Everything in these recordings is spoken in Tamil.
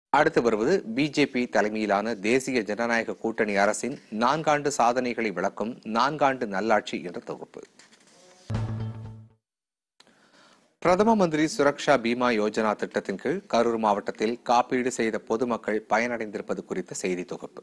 அடுத்து வருவது பிஜேபி தலைமையிலான தேசிய ஜனநாயக கூட்டணி அரசின் நான்காண்டு சாதனைகளை விளக்கும் நான்காண்டு நல்லாட்சி என்ற தொகுப்பு பிரதம மந்திரி சுரக்ஷா பீமா யோஜனா திட்டத்தின் கீழ் கரூர் மாவட்டத்தில் காப்பீடு செய்த பொதுமக்கள் பயனடைந்திருப்பது குறித்த செய்தி தொகுப்பு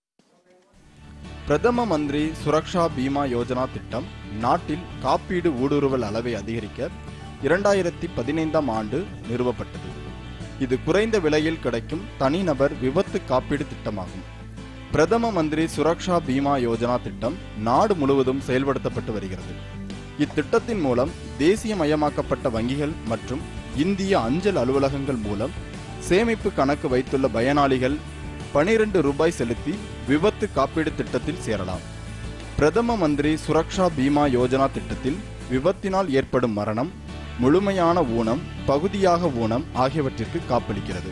பிரதம மந்திரி சுரக்ஷா பீமா யோஜனா திட்டம் நாட்டில் காப்பீடு ஊடுருவல் அளவை அதிகரிக்க இரண்டாயிரத்தி பதினைந்தாம் ஆண்டு நிறுவப்பட்டது இது குறைந்த விலையில் கிடைக்கும் தனிநபர் விபத்து காப்பீடு திட்டமாகும் பிரதம மந்திரி சுரக்ஷா பீமா யோஜனா திட்டம் நாடு முழுவதும் செயல்படுத்தப்பட்டு வருகிறது இத்திட்டத்தின் மூலம் தேசியமயமாக்கப்பட்ட வங்கிகள் மற்றும் இந்திய அஞ்சல் அலுவலகங்கள் மூலம் சேமிப்பு கணக்கு வைத்துள்ள பயனாளிகள் பனிரெண்டு ரூபாய் செலுத்தி விபத்து காப்பீடு திட்டத்தில் சேரலாம் பிரதம மந்திரி சுரக்ஷா பீமா யோஜனா திட்டத்தில் விபத்தினால் ஏற்படும் மரணம் முழுமையான ஊனம் பகுதியாக ஊனம் ஆகியவற்றிற்கு காப்பளிக்கிறது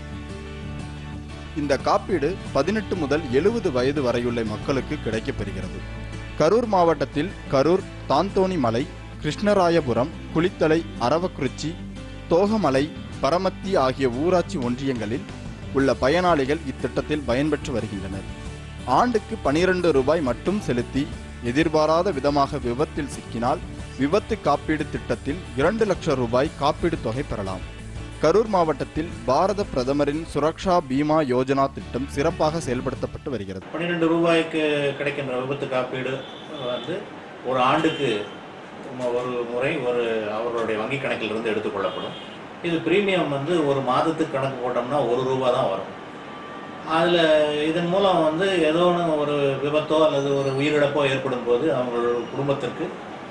இந்த காப்பீடு பதினெட்டு முதல் எழுபது வயது வரையுள்ள மக்களுக்கு கிடைக்கப்பெறுகிறது கரூர் மாவட்டத்தில் கரூர் தாந்தோணி மலை கிருஷ்ணராயபுரம் குளித்தலை அரவக்குறிச்சி தோகமலை பரமத்தி ஆகிய ஊராட்சி ஒன்றியங்களில் உள்ள பயனாளிகள் இத்திட்டத்தில் பயன்பெற்று வருகின்றனர் ஆண்டுக்கு பனிரெண்டு ரூபாய் மட்டும் செலுத்தி எதிர்பாராத விதமாக விபத்தில் சிக்கினால் விபத்து காப்பீடு திட்டத்தில் இரண்டு லட்சம் ரூபாய் காப்பீடு தொகை பெறலாம் கரூர் மாவட்டத்தில் பாரத பிரதமரின் சுரக்ஷா பீமா யோஜனா திட்டம் சிறப்பாக செயல்படுத்தப்பட்டு வருகிறது பன்னிரெண்டு ரூபாய்க்கு கிடைக்கின்ற விபத்து காப்பீடு வந்து ஒரு ஆண்டுக்கு ம- ஒரு முறை ஒரு அவர்களுடைய வங்கி கணக்கிலிருந்து எடுத்துக்கொள்ளப்படும் இது பிரீமியம் வந்து ஒரு மாதத்துக்கு கணக்கு போட்டோம்னா ஒரு ரூபா தான் வரும் அதில் இதன் மூலம் வந்து ஏதோ ஒன்று ஒரு விபத்தோ அல்லது ஒரு உயிரிழப்போ ஏற்படும் போது அவங்களோட குடும்பத்திற்கு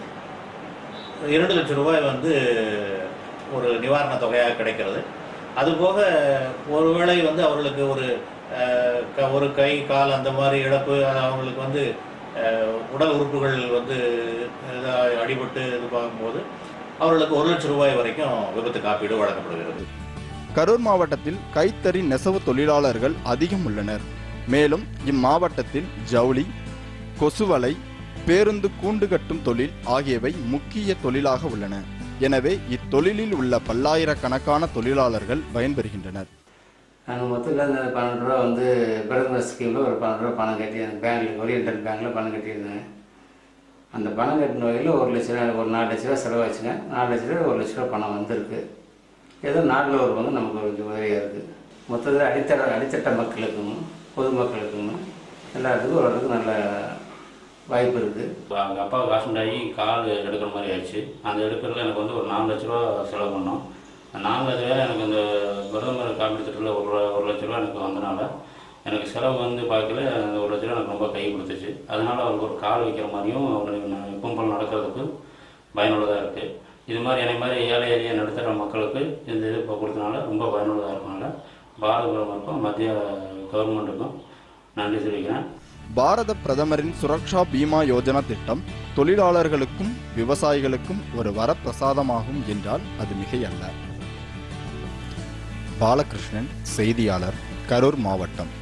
இரண்டு லட்சம் ரூபாய் வந்து ஒரு நிவாரண தொகையாக கிடைக்கிறது அதுபோக ஒருவேளை வந்து அவர்களுக்கு ஒரு அஹ், க- ஒரு கை கால் அந்த மாதிரி இழப்பு அது அவங்களுக்கு வந்து அஹ், உடல் உறுப்புகள் வந்து இதா அடிபட்டு இது பார்க்கும்போது அவர்களுக்கு ஒரு லட்சம் ரூபாய் வரைக்கும் விபத்து காப்பீடு வழங்கப்படுகிறது கரூர் மாவட்டத்தில் கைத்தறி நெசவு தொழிலாளர்கள் அதிகம் உள்ளனர் மேலும் இம்மாவட்டத்தில் ஜவுளி கொசுவலை பேருந்து கூண்டு கட்டும் தொழில் ஆகியவை முக்கிய தொழிலாக உள்ளன எனவே இத்தொழிலில் உள்ள பல்லாயிரக்கணக்கான தொழிலாளர்கள் பயன்பெறுகின்றனர் நாங்கள் மொத்தத்தில் இந்த பன்னெண்டு ரூபா வந்து பிரதமர் ஸ்கீமில் ஒரு பன்னெண்டு ரூபா பணம் கட்டி அந்த பேங்க்ல ஓரியன்டல் பேங்க்கில் பணம் கட்டியிருந்தேன் அந்த பணம் கட்டின வகையில் ஒரு லட்ச ரூபா ஒரு நாலு லட்ச ரூபா செலவாச்சுங்க நாலு லட்ச ரூபா ஒரு லட்ச ரூபா பணம் வந்திருக்கு ஏதோ நாட்டில் ஒரு பங்கு நமக்கு கொஞ்சம் உதவியாக இருக்குது மொத்தத்தில் அடித்தட அடித்தட்ட மக்களுக்கும் பொதுமக்களுக்கும் எல்லாத்துக்கும் ஓரளவுக்கு நல்ல வாய்ப்பு இருக்குது எங்கள் அப்பாவுக்கு ஆக்சிடென்ட் ஆகி கால் எடுக்கிற மாதிரி ஆயிடுச்சு அந்த எடுக்கிறதுல எனக்கு வந்து ஒரு நாலு லட்ச ரூபா செலவு பண்ணோம் அந்த நாலு லட்ச ரூபா எனக்கு இந்த பிரதமர் காப்பீடு திட்டத்தில் ஒரு ரூபா- ஒரு லட்ச ரூபா எனக்கு வந்தனால எனக்கு செலவு வந்து பார்க்கல அந்த ஒரு லட்ச ரூபா எனக்கு ரொம்ப கை கொடுத்துச்சு அதனால அவருக்கு ஒரு கால் வைக்கிற மாதிரியும் அவருக்கு நான் கும்பல் நடக்கிறதுக்கு பயனுள்ளதாக இருக்குது இது மாதிரி என்னை மாதிரி ஏழை எளிய நடுத்தர மக்களுக்கு இந்த இது இப்போ கொடுத்தனால ரொம்ப பயனுள்ளதாக இருக்கனால பாரத பிரதமருக்கும் மத்திய கவர்மெண்ட்டுக்கும் நன்றி தெரிவிக்கிறேன் பாரத பிரதமரின் சுரக்ஷா பீமா யோஜனா திட்டம் தொழிலாளர்களுக்கும் விவசாயிகளுக்கும் ஒரு வரப்பிரசாதமாகும் என்றால் அது மிகையல்ல பாலகிருஷ்ணன் செய்தியாளர் கரூர் மாவட்டம்